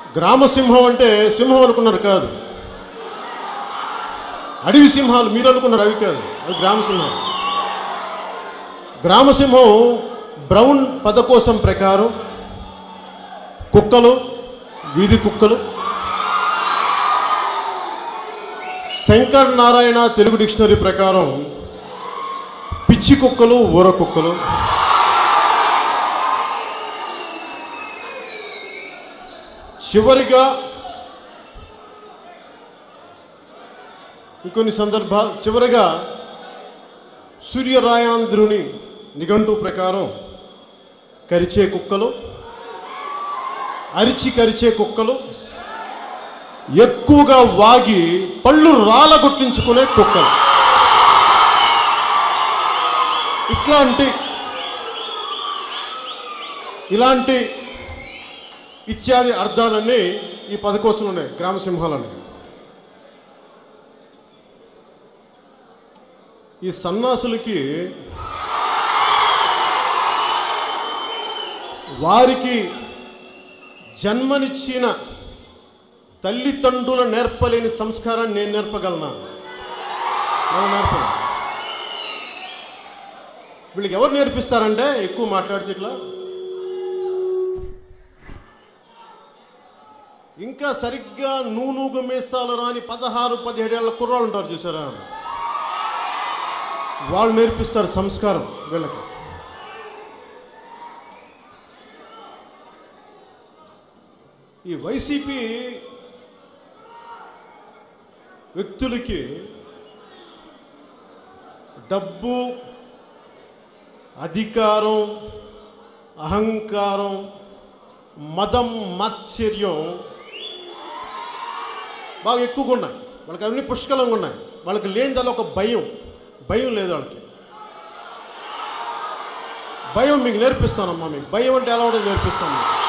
గ్రామ సింహం అంటే సింహం అనుకున్నారు కాదు అడవి సింహాలు మీరు అనుకున్నారు అవి కాదు అది గ్రామ సింహం గ్రామ సింహం బ్రౌన్ పదకోశం ప్రకారం కుక్కలు వీధి కుక్కలు శంకర్ నారాయణ తెలుగు డిక్షనరీ ప్రకారం పిచ్చి కుక్కలు ఊర కుక్కలు చివరిగా ఇంకొన్ని సందర్భాలు చివరిగా సూర్యరాయాంధ్రుని నిఘంటు ప్రకారం కరిచే కుక్కలు అరిచి కరిచే కుక్కలు ఎక్కువగా వాగి పళ్ళు రాలగొట్టించుకునే కుక్కలు ఇట్లాంటి ఇలాంటి ఇత్యాది అర్థాలన్నీ ఈ పదకోసంలో ఉన్నాయి గ్రామ సింహాలని ఈ సన్నాసులకి వారికి జన్మనిచ్చిన తల్లిదండ్రుల నేర్పలేని సంస్కారాన్ని నేను నేర్పగలనా మనం నేర్పలేం వీళ్ళకి ఎవరు నేర్పిస్తారంటే ఎక్కువ మాట్లాడితే ఇట్లా ఇంకా సరిగ్గా నూనూగు మీసాలు రాని పదహారు పదిహేడేళ్ల కుర్రాళ్ళు ఉంటారు చూసారా వాళ్ళు నేర్పిస్తారు సంస్కారం వీళ్ళకి ఈ వైసీపీ వ్యక్తులకి డబ్బు అధికారం అహంకారం మదం మాత్సర్యం బాగా ఎక్కువగా ఉన్నాయి వాళ్ళకి అన్ని పుష్కలంగా ఉన్నాయి వాళ్ళకి లేనిదల్లా ఒక భయం భయం లేదు వాళ్ళకి భయం మీకు నేర్పిస్తానమ్మా మీకు భయం అంటే ఎలా ఉండదు నేర్పిస్తాను మీకు.